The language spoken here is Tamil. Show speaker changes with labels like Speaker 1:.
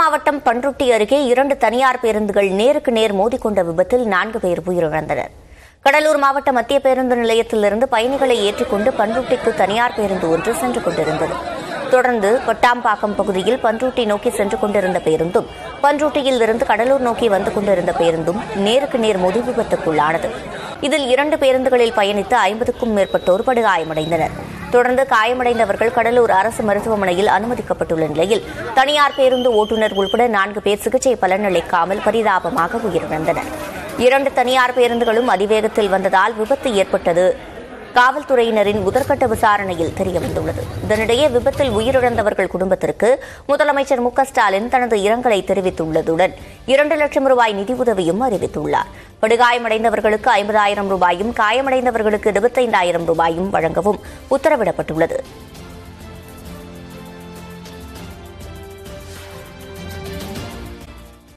Speaker 1: மாவட்டம் பன்ருட்டி அருகே இரண்டு தனியார் பேருந்துகள் நேருக்கு நேர் மோதிக்கொண்ட விபத்தில் நான்கு பேர் உயிரிழந்தனர் கடலூர் மாவட்ட மத்திய பேருந்து நிலையத்திலிருந்து பயணிகளை ஏற்றிக்கொண்டு பன்ருட்டிக்கு தனியார் பேருந்து ஒன்று சென்று கொண்டிருந்தது தொடர்ந்து கொட்டாம்பாக்கம் பகுதியில் பன்ருட்டி நோக்கி சென்று கொண்டிருந்த பேருந்தும் பன்ருட்டியில் இருந்து கடலூர் நோக்கி வந்து கொண்டிருந்த பேருந்தும் நேருக்கு நேர் மோதி விபத்துக்குள்ளானது இதில் இரண்டு பேருந்துகளில் பயணித்த ஐம்பதுக்கும் மேற்பட்டோர் படுகாயமடைந்தனர் தொடர்ந்து காயமடைந்தவர்கள் கடலூர் அரசு மருத்துவமனையில் அனுமதிக்கப்பட்டுள்ள நிலையில் தனியார் பேருந்து ஓட்டுநர் உள்பட நான்கு பேர் சிகிச்சை பலனளிக்காமல் பரிதாபமாக உயிரிழந்தனர் இரண்டு தனியார் பேருந்துகளும் அதிவேகத்தில் வந்ததால் விபத்து ஏற்பட்டது காவல்துறையினரின் முதற்கட்ட விசாரணையில் தெரியவந்துள்ளது இதனிடையே விபத்தில் உயிரிழந்தவர்கள் குடும்பத்திற்கு முதலமைச்சர் மு க ஸ்டாலின் தனது இரங்கலை தெரிவித்துள்ளதுடன் இரண்டு லட்சம் ரூபாய் நிதியுதவியும் அறிவித்துள்ளார் படுகாயமடைந்தவர்களுக்கு ஐம்பதாயிரம் ரூபாயும் காயமடைந்தவர்களுக்கு இருபத்தைந்தாயிரம் ரூபாயும் வழங்கவும் உத்தரவிடப்பட்டுள்ளது